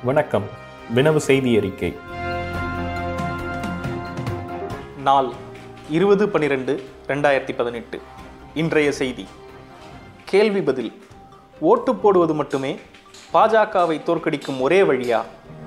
வணக்கம் வினவு செய்தி அறிக்கை நாள் இருபது பன்னிரெண்டு ரெண்டாயிரத்தி பதினெட்டு இன்றைய செய்தி கேள்வி பதில் ஓட்டு போடுவது மட்டுமே பாஜகவை தோற்கடிக்கும் ஒரே வழியா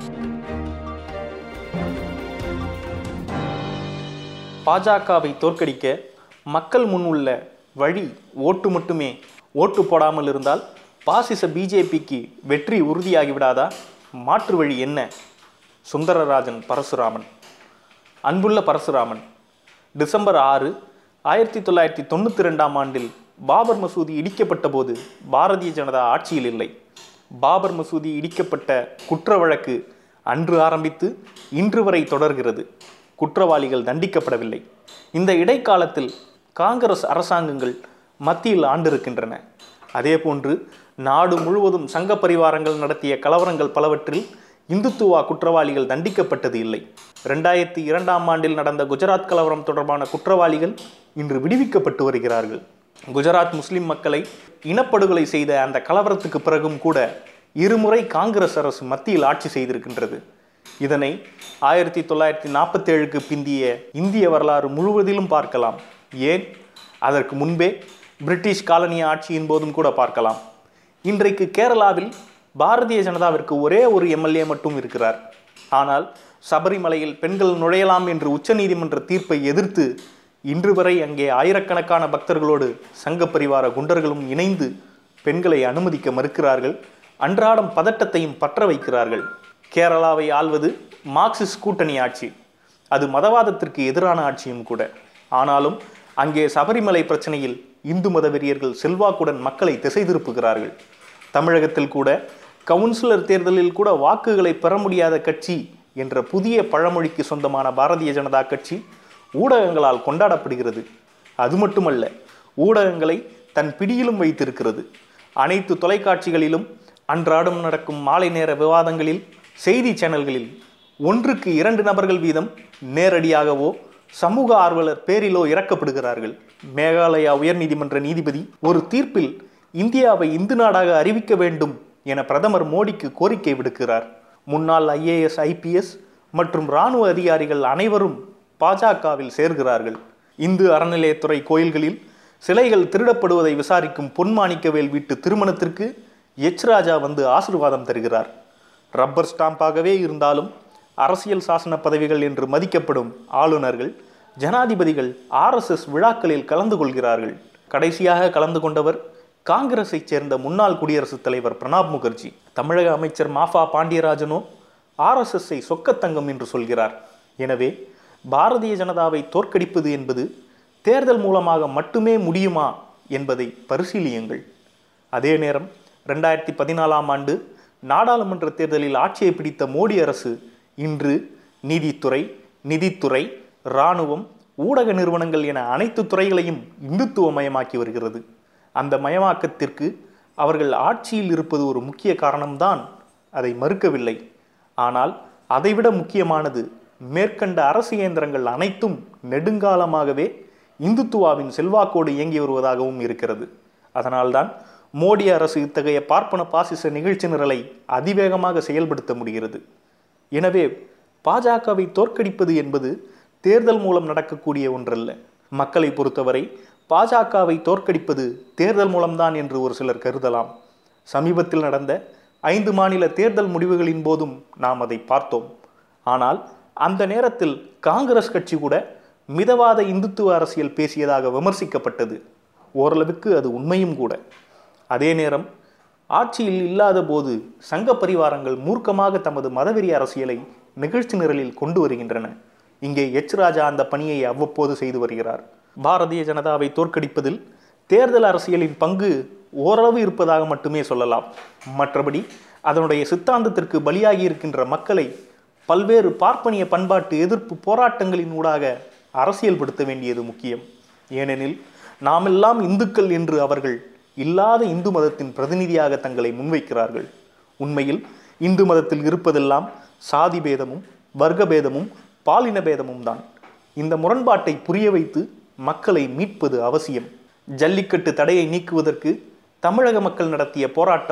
பாஜகவை தோற்கடிக்க மக்கள் முன் உள்ள வழி ஓட்டு மட்டுமே ஓட்டு போடாமல் இருந்தால் பாசிச பிஜேபிக்கு வெற்றி உறுதியாகிவிடாதா மாற்று வழி என்ன சுந்தரராஜன் பரசுராமன் அன்புள்ள பரசுராமன் டிசம்பர் ஆறு ஆயிரத்தி தொள்ளாயிரத்தி தொண்ணூற்றி ரெண்டாம் ஆண்டில் பாபர் மசூதி இடிக்கப்பட்ட போது பாரதிய ஜனதா ஆட்சியில் இல்லை பாபர் மசூதி இடிக்கப்பட்ட குற்ற வழக்கு அன்று ஆரம்பித்து இன்று வரை தொடர்கிறது குற்றவாளிகள் தண்டிக்கப்படவில்லை இந்த இடைக்காலத்தில் காங்கிரஸ் அரசாங்கங்கள் மத்தியில் ஆண்டிருக்கின்றன அதேபோன்று நாடு முழுவதும் சங்க பரிவாரங்கள் நடத்திய கலவரங்கள் பலவற்றில் இந்துத்துவா குற்றவாளிகள் தண்டிக்கப்பட்டது இல்லை ரெண்டாயிரத்தி இரண்டாம் ஆண்டில் நடந்த குஜராத் கலவரம் தொடர்பான குற்றவாளிகள் இன்று விடுவிக்கப்பட்டு வருகிறார்கள் குஜராத் முஸ்லிம் மக்களை இனப்படுகொலை செய்த அந்த கலவரத்துக்கு பிறகும் கூட இருமுறை காங்கிரஸ் அரசு மத்தியில் ஆட்சி செய்திருக்கின்றது இதனை ஆயிரத்தி தொள்ளாயிரத்தி நாற்பத்தி ஏழுக்கு பிந்திய இந்திய வரலாறு முழுவதிலும் பார்க்கலாம் ஏன் அதற்கு முன்பே பிரிட்டிஷ் காலனிய ஆட்சியின் போதும் கூட பார்க்கலாம் இன்றைக்கு கேரளாவில் பாரதிய ஜனதாவிற்கு ஒரே ஒரு எம்எல்ஏ மட்டும் இருக்கிறார் ஆனால் சபரிமலையில் பெண்கள் நுழையலாம் என்று உச்சநீதிமன்ற தீர்ப்பை எதிர்த்து இன்று வரை அங்கே ஆயிரக்கணக்கான பக்தர்களோடு சங்க பரிவார குண்டர்களும் இணைந்து பெண்களை அனுமதிக்க மறுக்கிறார்கள் அன்றாடம் பதட்டத்தையும் பற்ற வைக்கிறார்கள் கேரளாவை ஆள்வது மார்க்சிஸ்ட் கூட்டணி ஆட்சி அது மதவாதத்திற்கு எதிரான ஆட்சியும் கூட ஆனாலும் அங்கே சபரிமலை பிரச்சனையில் இந்து மத வெறியர்கள் செல்வாக்குடன் மக்களை திசை திருப்புகிறார்கள் தமிழகத்தில் கூட கவுன்சிலர் தேர்தலில் கூட வாக்குகளை பெற முடியாத கட்சி என்ற புதிய பழமொழிக்கு சொந்தமான பாரதிய ஜனதா கட்சி ஊடகங்களால் கொண்டாடப்படுகிறது அது மட்டுமல்ல ஊடகங்களை தன் பிடியிலும் வைத்திருக்கிறது அனைத்து தொலைக்காட்சிகளிலும் அன்றாடம் நடக்கும் மாலை நேர விவாதங்களில் செய்தி சேனல்களில் ஒன்றுக்கு இரண்டு நபர்கள் வீதம் நேரடியாகவோ சமூக ஆர்வலர் பேரிலோ இறக்கப்படுகிறார்கள் மேகாலயா உயர்நீதிமன்ற நீதிபதி ஒரு தீர்ப்பில் இந்தியாவை இந்து நாடாக அறிவிக்க வேண்டும் என பிரதமர் மோடிக்கு கோரிக்கை விடுக்கிறார் முன்னாள் ஐஏஎஸ் ஐபிஎஸ் மற்றும் இராணுவ அதிகாரிகள் அனைவரும் பாஜகவில் சேர்கிறார்கள் இந்து அறநிலையத்துறை கோயில்களில் சிலைகள் திருடப்படுவதை விசாரிக்கும் பொன்மாணிக்கவேல் வீட்டு திருமணத்திற்கு எச் ராஜா வந்து ஆசிர்வாதம் தருகிறார் ரப்பர் ஸ்டாம்பாகவே இருந்தாலும் அரசியல் சாசன பதவிகள் என்று மதிக்கப்படும் ஆளுநர்கள் ஜனாதிபதிகள் ஆர்எஸ்எஸ் விழாக்களில் கலந்து கொள்கிறார்கள் கடைசியாக கலந்து கொண்டவர் காங்கிரஸைச் சேர்ந்த முன்னாள் குடியரசுத் தலைவர் பிரணாப் முகர்ஜி தமிழக அமைச்சர் மாஃபா பாண்டியராஜனோ ஆர்எஸ்எஸ்ஸை சொக்கத்தங்கம் என்று சொல்கிறார் எனவே பாரதிய ஜனதாவை தோற்கடிப்பது என்பது தேர்தல் மூலமாக மட்டுமே முடியுமா என்பதை பரிசீலியுங்கள் அதே நேரம் ரெண்டாயிரத்தி பதினாலாம் ஆண்டு நாடாளுமன்ற தேர்தலில் ஆட்சியை பிடித்த மோடி அரசு இன்று நீதித்துறை நிதித்துறை இராணுவம் ஊடக நிறுவனங்கள் என அனைத்து துறைகளையும் இந்துத்துவமயமாக்கி வருகிறது அந்த மயமாக்கத்திற்கு அவர்கள் ஆட்சியில் இருப்பது ஒரு முக்கிய காரணம்தான் அதை மறுக்கவில்லை ஆனால் அதைவிட முக்கியமானது மேற்கண்ட அரசு இயந்திரங்கள் அனைத்தும் நெடுங்காலமாகவே இந்துத்துவாவின் செல்வாக்கோடு இயங்கி வருவதாகவும் இருக்கிறது அதனால்தான் மோடி அரசு இத்தகைய பார்ப்பன பாசிச நிகழ்ச்சி நிரலை அதிவேகமாக செயல்படுத்த முடிகிறது எனவே பாஜகவை தோற்கடிப்பது என்பது தேர்தல் மூலம் நடக்கக்கூடிய ஒன்றல்ல மக்களை பொறுத்தவரை பாஜகவை தோற்கடிப்பது தேர்தல் மூலம்தான் என்று ஒரு சிலர் கருதலாம் சமீபத்தில் நடந்த ஐந்து மாநில தேர்தல் முடிவுகளின் போதும் நாம் அதை பார்த்தோம் ஆனால் அந்த நேரத்தில் காங்கிரஸ் கட்சி கூட மிதவாத இந்துத்துவ அரசியல் பேசியதாக விமர்சிக்கப்பட்டது ஓரளவுக்கு அது உண்மையும் கூட அதே நேரம் ஆட்சியில் இல்லாத போது சங்க பரிவாரங்கள் மூர்க்கமாக தமது மதவெறி அரசியலை நிகழ்ச்சி நிரலில் கொண்டு வருகின்றன இங்கே எச் ராஜா அந்த பணியை அவ்வப்போது செய்து வருகிறார் பாரதிய ஜனதாவை தோற்கடிப்பதில் தேர்தல் அரசியலின் பங்கு ஓரளவு இருப்பதாக மட்டுமே சொல்லலாம் மற்றபடி அதனுடைய சித்தாந்தத்திற்கு பலியாகி இருக்கின்ற மக்களை பல்வேறு பார்ப்பனிய பண்பாட்டு எதிர்ப்பு போராட்டங்களின் ஊடாக அரசியல்படுத்த வேண்டியது முக்கியம் ஏனெனில் நாமெல்லாம் இந்துக்கள் என்று அவர்கள் இல்லாத இந்து மதத்தின் பிரதிநிதியாக தங்களை முன்வைக்கிறார்கள் உண்மையில் இந்து மதத்தில் இருப்பதெல்லாம் சாதி பேதமும் வர்க்க பேதமும் பாலின பேதமும் தான் இந்த முரண்பாட்டை புரிய வைத்து மக்களை மீட்பது அவசியம் ஜல்லிக்கட்டு தடையை நீக்குவதற்கு தமிழக மக்கள் நடத்திய போராட்டம்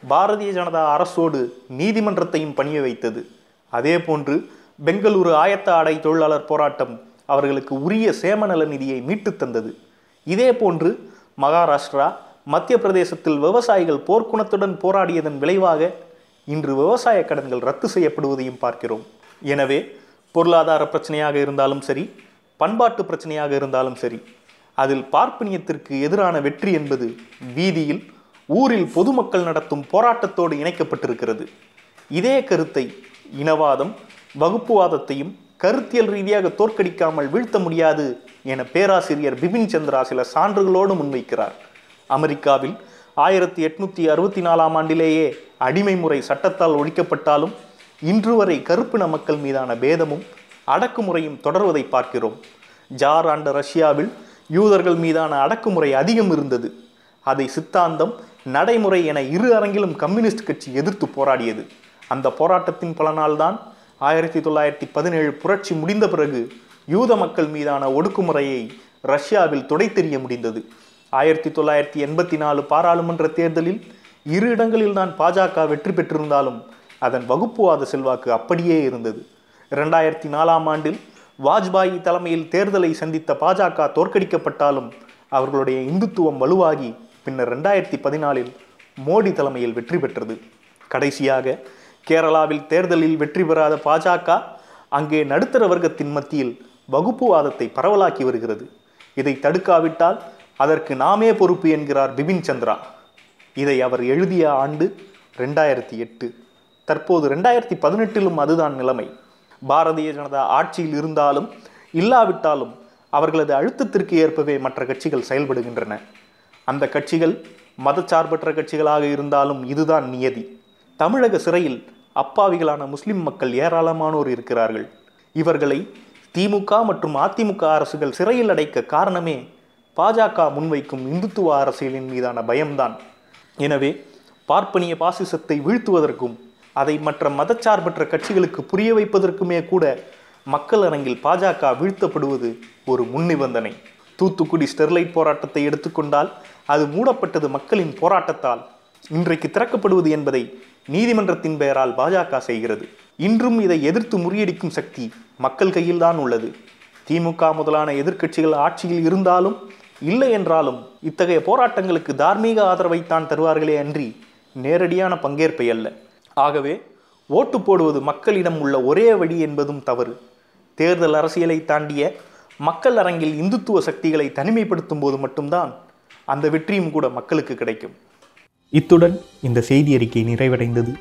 பாரதிய ஜனதா அரசோடு நீதிமன்றத்தையும் பணிய வைத்தது அதே போன்று பெங்களூரு ஆயத்த ஆடை தொழிலாளர் போராட்டம் அவர்களுக்கு உரிய சேமநல நிதியை மீட்டுத் தந்தது இதே போன்று மகாராஷ்டிரா மத்திய பிரதேசத்தில் விவசாயிகள் போர்க்குணத்துடன் போராடியதன் விளைவாக இன்று விவசாய கடன்கள் ரத்து செய்யப்படுவதையும் பார்க்கிறோம் எனவே பொருளாதார பிரச்சனையாக இருந்தாலும் சரி பண்பாட்டு பிரச்சனையாக இருந்தாலும் சரி அதில் பார்ப்பனியத்திற்கு எதிரான வெற்றி என்பது வீதியில் ஊரில் பொதுமக்கள் நடத்தும் போராட்டத்தோடு இணைக்கப்பட்டிருக்கிறது இதே கருத்தை இனவாதம் வகுப்புவாதத்தையும் கருத்தியல் ரீதியாக தோற்கடிக்காமல் வீழ்த்த முடியாது என பேராசிரியர் பிபின் சந்திரா சில சான்றுகளோடு முன்வைக்கிறார் அமெரிக்காவில் ஆயிரத்தி எட்நூத்தி அறுபத்தி நாலாம் ஆண்டிலேயே அடிமை முறை சட்டத்தால் ஒழிக்கப்பட்டாலும் இன்று வரை கருப்பின மக்கள் மீதான பேதமும் அடக்குமுறையும் தொடர்வதை பார்க்கிறோம் ஜார் ஆண்ட ரஷ்யாவில் யூதர்கள் மீதான அடக்குமுறை அதிகம் இருந்தது அதை சித்தாந்தம் நடைமுறை என இரு அரங்கிலும் கம்யூனிஸ்ட் கட்சி எதிர்த்து போராடியது அந்த போராட்டத்தின் பலனால்தான் ஆயிரத்தி தொள்ளாயிரத்தி பதினேழு புரட்சி முடிந்த பிறகு யூத மக்கள் மீதான ஒடுக்குமுறையை ரஷ்யாவில் துடைத்தெறிய முடிந்தது ஆயிரத்தி தொள்ளாயிரத்தி எண்பத்தி நாலு பாராளுமன்ற தேர்தலில் இரு இடங்களில்தான் பாஜக வெற்றி பெற்றிருந்தாலும் அதன் வகுப்புவாத செல்வாக்கு அப்படியே இருந்தது இரண்டாயிரத்தி நாலாம் ஆண்டில் வாஜ்பாயி தலைமையில் தேர்தலை சந்தித்த பாஜக தோற்கடிக்கப்பட்டாலும் அவர்களுடைய இந்துத்துவம் வலுவாகி பின்னர் ரெண்டாயிரத்தி பதினாலில் மோடி தலைமையில் வெற்றி பெற்றது கடைசியாக கேரளாவில் தேர்தலில் வெற்றி பெறாத பாஜக அங்கே நடுத்தர வர்க்கத்தின் மத்தியில் வகுப்புவாதத்தை பரவலாக்கி வருகிறது இதை தடுக்காவிட்டால் அதற்கு நாமே பொறுப்பு என்கிறார் பிபின் சந்திரா இதை அவர் எழுதிய ஆண்டு ரெண்டாயிரத்தி எட்டு தற்போது ரெண்டாயிரத்தி பதினெட்டிலும் அதுதான் நிலைமை பாரதிய ஜனதா ஆட்சியில் இருந்தாலும் இல்லாவிட்டாலும் அவர்களது அழுத்தத்திற்கு ஏற்பவே மற்ற கட்சிகள் செயல்படுகின்றன அந்த கட்சிகள் மதச்சார்பற்ற கட்சிகளாக இருந்தாலும் இதுதான் நியதி தமிழக சிறையில் அப்பாவிகளான முஸ்லிம் மக்கள் ஏராளமானோர் இருக்கிறார்கள் இவர்களை திமுக மற்றும் அதிமுக அரசுகள் சிறையில் அடைக்க காரணமே பாஜக முன்வைக்கும் இந்துத்துவ அரசியலின் மீதான பயம்தான் எனவே பார்ப்பனிய பாசிசத்தை வீழ்த்துவதற்கும் அதை மற்ற மதச்சார்பற்ற கட்சிகளுக்கு புரிய வைப்பதற்குமே கூட மக்கள் அரங்கில் பாஜக வீழ்த்தப்படுவது ஒரு முன்னிபந்தனை தூத்துக்குடி ஸ்டெர்லைட் போராட்டத்தை எடுத்துக்கொண்டால் அது மூடப்பட்டது மக்களின் போராட்டத்தால் இன்றைக்கு திறக்கப்படுவது என்பதை நீதிமன்றத்தின் பெயரால் பாஜக செய்கிறது இன்றும் இதை எதிர்த்து முறியடிக்கும் சக்தி மக்கள் கையில்தான் உள்ளது திமுக முதலான எதிர்க்கட்சிகள் ஆட்சியில் இருந்தாலும் இல்லை என்றாலும் இத்தகைய போராட்டங்களுக்கு தார்மீக ஆதரவைத்தான் தருவார்களே அன்றி நேரடியான பங்கேற்பை அல்ல ஆகவே ஓட்டு போடுவது மக்களிடம் உள்ள ஒரே வழி என்பதும் தவறு தேர்தல் அரசியலை தாண்டிய மக்கள் அரங்கில் இந்துத்துவ சக்திகளை தனிமைப்படுத்தும் போது மட்டும்தான் அந்த வெற்றியும் கூட மக்களுக்கு கிடைக்கும் இத்துடன் இந்த செய்தி அறிக்கை நிறைவடைந்தது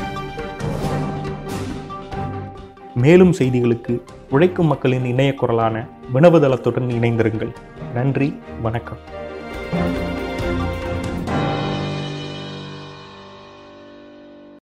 மேலும் செய்திகளுக்கு உழைக்கும் மக்களின் இணைய குரலான வினவுதளத்துடன் இணைந்திருங்கள் நன்றி வணக்கம்